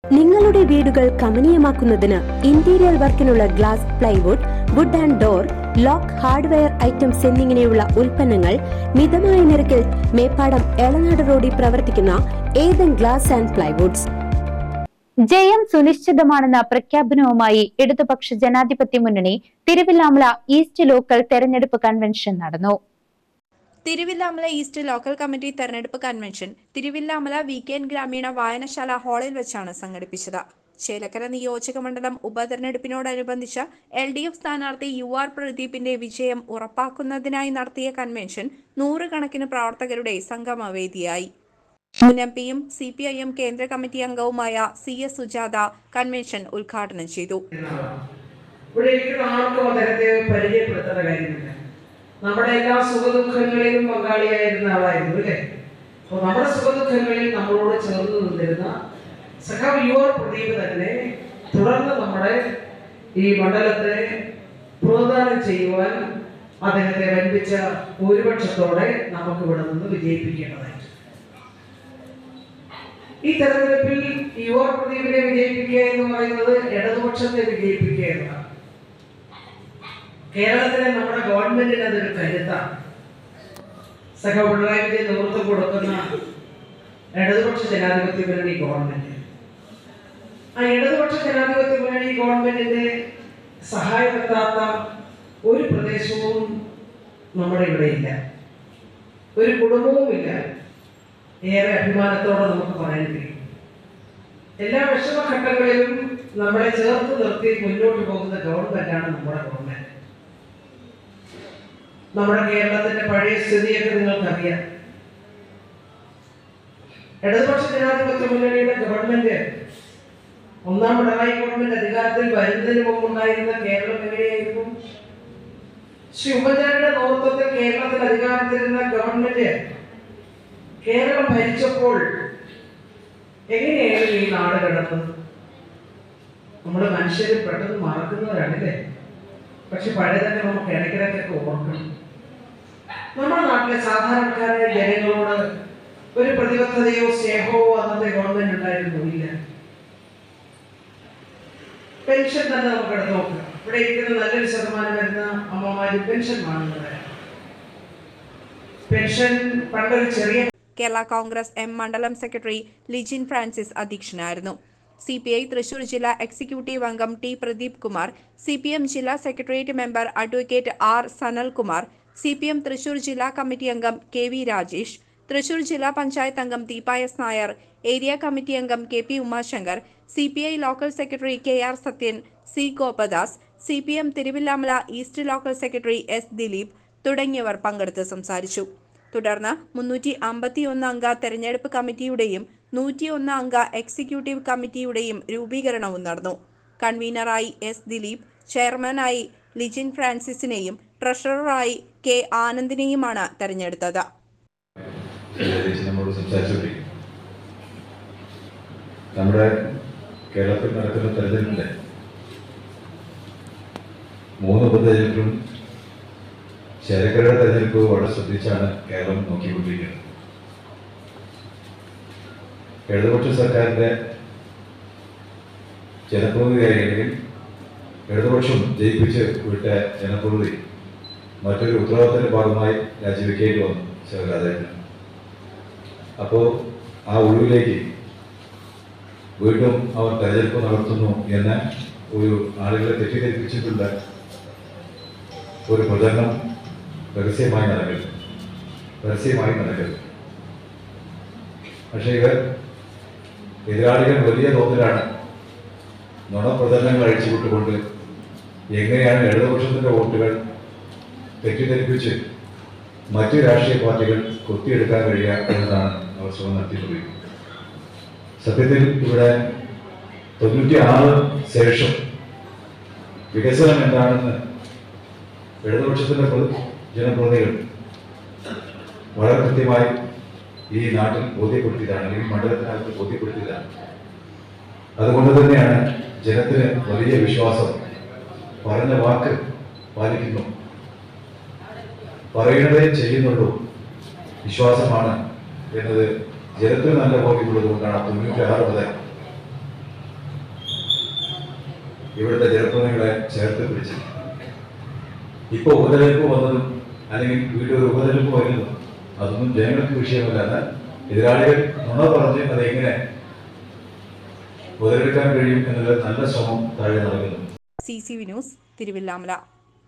നിങ്ങളുടെ വീടുകൾ കമനീയമാക്കുന്നതിന് ഇന്റീരിയർ വർക്കിനുള്ള glass plywood wood and door lock hardware items എന്നിങ്ങനെയുള്ള ഉൽപ്പന്നങ്ങൾ മിതമായ നിരക്കിൽ മേപ്പാടം എളനാട് റോഡിൽ പ്രവർത്തിക്കുന്ന ഏതൻ ഗ്ലാസ് ആൻഡ് പ്ലൈവുഡ്സ് ജയം സുനിശ്ചിതമാണെന്ന പ്രഖ്യാപനവുമായി ഇടതുപക്ഷ ജനാധിപത്യ മുന്നണി തിരുവില്ലാമല ഈസ്റ്റ് ലോക്കൽ തെരഞ്ഞെടുപ്പ് കൺവെൻഷൻ നടന്നു തിരുവില്ലാമല ഈസ്റ്റ് ലോക്കൽ കമ്മിറ്റി തെരഞ്ഞെടുപ്പ് കൺവെൻഷൻ തിരുവില്ലാമല വീക്കെൻഡ് ഗ്രാമീണ വായനശാല ഹാളിൽ വെച്ചാണ് സംഘടിപ്പിച്ചത് ചേലക്കര നിയോജക മണ്ഡലം ഉപതെരഞ്ഞെടുപ്പിനോടനുബന്ധിച്ച് എൽ ഡി എഫ് സ്ഥാനാർത്ഥി യു ആർ പ്രദീപിന്റെ വിജയം ഉറപ്പാക്കുന്നതിനായി നടത്തിയ കൺവെൻഷൻ നൂറുകണക്കിന് പ്രവർത്തകരുടെ സംഗമവേദിയായി മുൻ എം പിയും സി പി ഐ എം കേന്ദ്ര കമ്മിറ്റി അംഗവുമായ സി എസ് സുജാത കൺവെൻഷൻ ഉദ്ഘാടനം ചെയ്തു എന്നതാണ്. ഇവിടെ ഇരിക്കുന്ന ആർക്കും അദ്ദേഹത്തെ പരിചയപ്പെടുത്തേണ്ട കാര്യമില്ല നമ്മുടെ എല്ലാ സുഖദുഃഖങ്ങളിലും പങ്കാളിയായിരുന്ന ആളായിരുന്നു അല്ലേ അപ്പോൾ നമ്മുടെ സുഖദുഃഖങ്ങളിൽ നമ്മളോട് ചേർന്ന് നിന്നിരുന്ന സഖാവ് യു ആർ പ്രദീപ് തന്നെ തുടർന്ന് നമ്മുടെ ഈ മണ്ഡലത്തെ പ്രോത്സാഹനം ചെയ്യുവാൻ അദ്ദേഹത്തെ വൻപിച്ച ഭൂരിപക്ഷത്തോടെ നമുക്ക് ഇവിടെ നിന്ന് വിജയിപ്പിക്കേണ്ടതായിട്ട് ഈ തെരഞ്ഞെടുപ്പിൽ യു ആർ പ്രദീപിനെ വിജയിപ്പിക്കുക എന്ന് പറയുന്നത് ഇടതുപക്ഷത്തെ വിജയിപ്പിക്കുക എന്നതാണ് കേരളത്തിലെ നമ്മുടെ ഗവൺമെന്റിന് അതൊരു കരുത്താണ് സഖ പിണറായി വിജയൻ നേതൃത്വം കൊടുക്കുന്ന ഇടതുപക്ഷ ജനാധിപത്യ മുന്നണി ഗവൺമെന്റ് ആ ഇടതുപക്ഷ ജനാധിപത്യ മുന്നണി ഗവൺമെന്റിന്റെ സഹായമെത്താത്ത ഒരു പ്രദേശവും നമ്മുടെ ഇവിടെ ഇല്ല ഒരു കുടുംബവും ഇല്ല ഏറെ അഭിമാനത്തോടെ നമുക്ക് പറയാൻ കഴിയും എല്ലാ വിഷമഘട്ടങ്ങളിലും നമ്മളെ ചേർത്ത് നിർത്തി മുന്നോട്ട് പോകുന്ന ഗവൺമെന്റാണ് നമ്മുടെ ഗവൺമെന്റ് നമ്മുടെ കേരളത്തിന്റെ പഴയ സ്ഥിതിയൊക്കെ നിങ്ങൾക്കറിയാം ഇടതുപക്ഷ ജനാധിപത്യ മുന്നണിയുടെ ഗവൺമെന്റ് ഒന്നാം പിണറായി ഗവൺമെന്റ് അധികാരത്തിൽ വരുന്നതിന് മുമ്പുണ്ടായിരുന്ന കേരളം എങ്ങനെയായിരുന്നു ശ്രീ ഉമ്മൻചാണ്ടിയുടെ നേതൃത്വത്തിൽ കേരളത്തിൽ അധികാരത്തിലിരുന്ന ഗവൺമെന്റ് കേരളം ഭരിച്ചപ്പോൾ എങ്ങനെയായിരുന്നു ഈ നാട് കിടന്നത് നമ്മുടെ മനുഷ്യർ പെട്ടെന്ന് മറക്കുന്നവരാണല്ലേ പക്ഷെ പഴയതൊക്കെ നമുക്ക് ഇടയ്ക്കിടയ്ക്കൊക്കെ ഓർക്കണം നമ്മുടെ നാട്ടിലെ സാധാരണക്കാരായ ജനങ്ങളോട് ഒരു പ്രതിബദ്ധതയോ സ്നേഹമോ അന്നത്തെ ഗവൺമെന്റ് ഉണ്ടായിരുന്നു ഇല്ല പെൻഷൻ തന്നെ നമുക്ക് എടുത്ത് നോക്കാം ഇവിടെ ഇരിക്കുന്ന നല്ലൊരു ശതമാനം വരുന്ന അമ്മമാര് പെൻഷൻ വാങ്ങുന്നവരാണ് പെൻഷൻ പണ്ടൊരു ചെറിയ കേരള കോൺഗ്രസ് എം മണ്ഡലം സെക്രട്ടറി ലിജിൻ ഫ്രാൻസിസ് അധ്യക്ഷനായിരുന്നു സി പി ഐ തൃശൂർ ജില്ലാ എക്സിക്യൂട്ടീവ് അംഗം T Pradeep Kumar C P M ജില്ലാ secretariat member advocate R Sanalkumar C P M Thrissur ജില്ലാ കമ്മിറ്റി അംഗം കെ വി രാജേഷ് തൃശൂർ ജില്ലാ പഞ്ചായത്ത് അംഗം ദീപായസ് നായർ ഏരിയ കമ്മിറ്റി അംഗം K P Umashankar C P I local secretary K R Sathyan C Gopadas C P M Thiruvilwamala east local secretary S Dileep തുടങ്ങിയവർ പങ്കെടുത്ത് സംസാരിച്ചു തുടർന്ന് മുന്നൂറ്റി അമ്പത്തിയൊന്ന് അംഗ തെരഞ്ഞെടുപ്പ് കമ്മിറ്റിയുടെയും നൂറ്റിയൊന്ന് അംഗ എക്സിക്യൂട്ടീവ് കമ്മിറ്റിയുടെയും രൂപീകരണവും നടന്നു കൺവീനറായി എസ് ദിലീപ് ചെയർമാനായി ലിജിൻ ഫ്രാൻസിസിനെയും ട്രഷററായി കെ ആനന്ദിനെയുമാണ് തെരഞ്ഞെടുത്തത് ഏകദേശം നമ്മളോട് സംസാരിച്ചുകൊണ്ടിരിക്കും നമ്മുടെ കേരളത്തിൽ നടക്കുന്ന തെരഞ്ഞെടുപ്പിലെ മൂന്ന് ഉപതെരഞ്ഞെടുപ്പും ശരക്കരയുടെ തെരഞ്ഞെടുപ്പ് വളരെ ശ്രദ്ധിച്ചാണ് കേരളം നോക്കിക്കൊണ്ടിരിക്കുന്നത് ഇടതുപക്ഷ സർക്കാരിന്റെ ജനപ്രതിനിധിയായിരുന്നെങ്കിൽ ഇടതുപക്ഷം ജയിപ്പിച്ച് വിട്ട ജനപ്രതിനിധി മറ്റൊരു ഉത്തരവാദിത്തത്തിന്റെ ഭാഗമായി രാജിവെക്കേണ്ടി വന്നു ശിവരാജേട്ടന് അപ്പോൾ ആ ഒഴിവിലേക്ക് വീണ്ടും അവർ തെരഞ്ഞെടുപ്പ് നടത്തുന്നു എന്ന് ഒരു ആളുകളെ തെറ്റിദ്ധരിപ്പിച്ചിട്ടുള്ള ഒരു പ്രചരണം രഹസ്യമായി നടക്കരുത് രഹസ്യമായി നടക്കരുത് പക്ഷേ ഇവർ എതിരാളികൾ വലിയ തോതിലാണ് നുണപ്രചരണങ്ങൾ അഴിച്ചുവിട്ടുകൊണ്ട് എങ്ങനെയാണ് ഇടതുപക്ഷത്തിന്റെ വോട്ടുകൾ തെറ്റിദ്ധരിപ്പിച്ച് മറ്റു രാഷ്ട്രീയ പാർട്ടികൾ കൊത്തിയെടുക്കാൻ കഴിയുക എന്നതാണ് അവർ ശ്രമം നടത്തിക്കൊണ്ടിരിക്കുന്നത് സത്യത്തിൽ ഇവിടെ തൊണ്ണൂറ്റി ആറ് ശേഷം വികസനം എന്താണെന്ന് ഇടതുപക്ഷത്തിന്റെ പ്രതി- ജനപ്രതിനിധികൾ വളരെ കൃത്യമായി ഈ നാട്ടിൽ ബോധ്യപ്പെടുത്തിയതാണ് അല്ലെങ്കിൽ മണ്ഡലത്തിനകത്ത് ബോധ്യപ്പെടുത്തിയതാണ് അതുകൊണ്ട് തന്നെയാണ് ജനത്തിന് വലിയ വിശ്വാസം പറഞ്ഞ വാക്ക് പാലിക്കുന്നു പറയുന്നതേ ചെയ്യുന്നുള്ളൂ വിശ്വാസമാണ് എന്നത് ജനത്തിന് നല്ല ബോധ്യമുള്ളത് കൊണ്ടാണ് തൊണ്ണൂറ്റി ആറ് മുതൽ ഇവിടുത്തെ ജനപ്രതിനിധികളെ ചേർത്ത് പിടിച്ചു ഇപ്പോൾ ഉപതെരഞ്ഞെടുപ്പ് വന്നതും അല്ലെങ്കിൽ വീട്ടിൽ ഒരു ഉപതെരഞ്ഞെടുപ്പ് വരുന്നതും അതൊന്നും ജനങ്ങൾക്ക് വിഷയമല്ല എന്നാൽ എതിരാളികൾ നുണ പറഞ്ഞ് അതെങ്ങനെ ഉപതെരഞ്ഞെടുക്കാൻ കഴിയും എന്നുള്ള നല്ല ശ്രമം താഴെ നടക്കുന്നു C C V news Thiruvilwamala